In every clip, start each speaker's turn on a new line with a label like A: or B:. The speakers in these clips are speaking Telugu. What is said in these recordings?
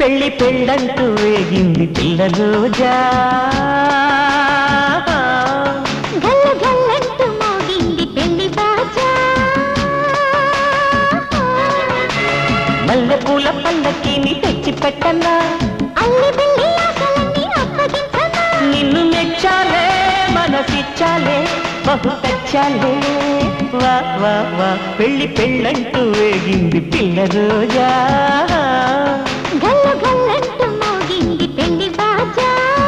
A: పెళ్లి పెళ్ళంటూ వేగింది పిల్ల రోజా
B: గల్ల గల్లంటూ మోగింది పెళ్లి బాజా
A: మల్లె పూల పల్లకిని తెచ్చి పెట్టన్నా
B: అల్లి బిల్లి ఆశలన్నీ అప్పగించనా
A: నిన్ను మెచ్చాలే మనసిచ్చాలే బహు తెచ్చాలే వా వా వా పెళ్లి పెళ్ళంటూ వేగింది పిల్ల రోజా
B: గల్ల గల్లంటూ మోగింది పెళ్లి బాజా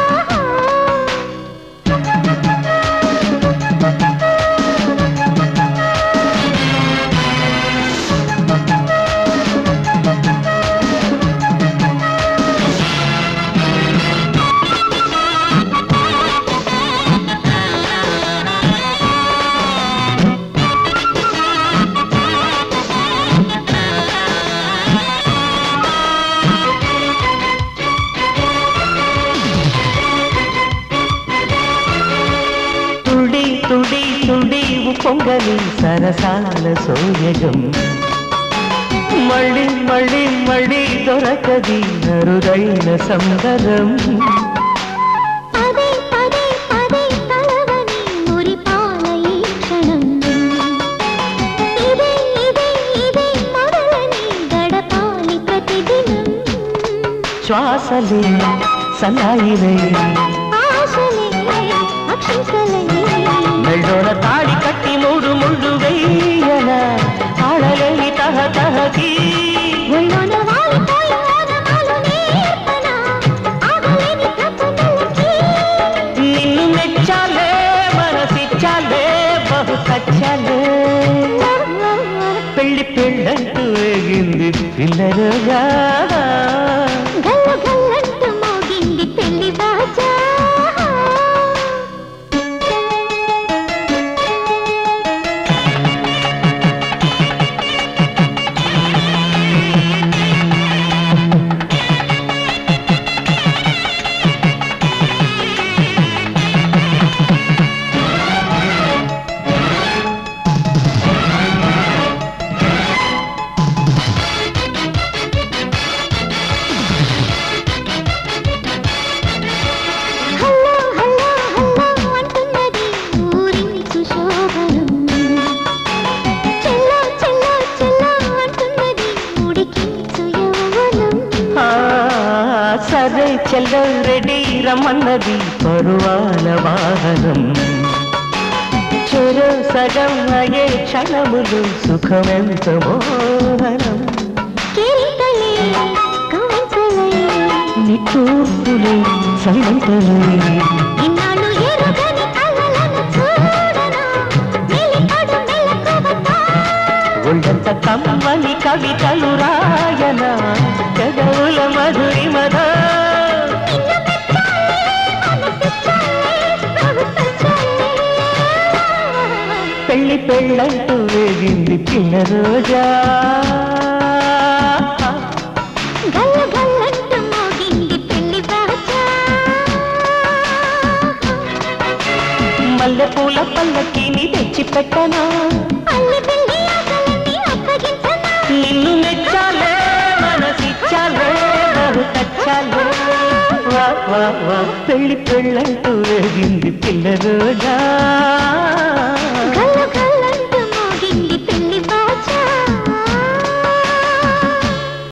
A: తుడి తుడి తుడి పొంగలి సరసాల సోయగం మళ్ళీ మళ్ళీ మళ్ళీ దొరకది అరుదైన సందరం
B: పదే పదే పదే కలవని మురిపాల ఈ క్షణం ఇదే ఇదే ఇదే మొదలని గడపాలి ప్రతిదినం
A: శ్వాసలే సన్నాయిలే
B: ఆశలే అక్షింతలై
A: మెళ్ళోన తాళి కట్టి మూడు ముళ్ళు వెయ్యన ఆడలేని తహ తహకి
B: ఒళ్ళోన వాలిపోయి ఓనమాలు నేర్పన ఆగలేని ప్రపంచలకి
A: నిన్ను మెచ్చాలే మనసిచ్చాలే బహు కచ్చాలే పెళ్లి పెళ్ళంటూ వేగింది పిల్లరుగా
B: గల్ల గల్లంటూ మోగింది పెళ్లి బాజా హల్లో హల్లో హల్లో అంటున్నది ఊరించు శోభనం చెల్లో చెల్లో చెల్లో అంటున్నది ఉడికించు యౌవనం
A: ఆ, సరే చెల్ల రెడీ రమ్మన్నది పరువాల వాహనం చెరు సగం అయ్యే క్షణములు సుఖమెంత మోహనం
B: కేరింతలే కవింతలే
A: నిట్టూర్పులే సైలంతలే
B: ఇన్నాళ్ళు ఎరుగని కలలను చూడనా మెలికడు మెలకువతో
A: ఒళ్ళంత కమ్మని కవితలు రాయన పెదవుల మధురిమద పెళ్లి పెళ్ళంటూ వేగింది పిల్ల రోజా
B: గల్ల గల్లంటూ మోగింది పెళ్లి బాజా
A: మల్లె పూల పల్లకిని తెచ్చి పెట్టనా
B: అల్లి బిల్లి ఆశలన్నీ అప్పగించనా
A: నిన్ను మెచ్చాలే మనసిచ్చాలే బహు కచ్చాలే వా వా వా పెళ్లి పెళ్ళంటూ వేగింది పిల్ల రోజా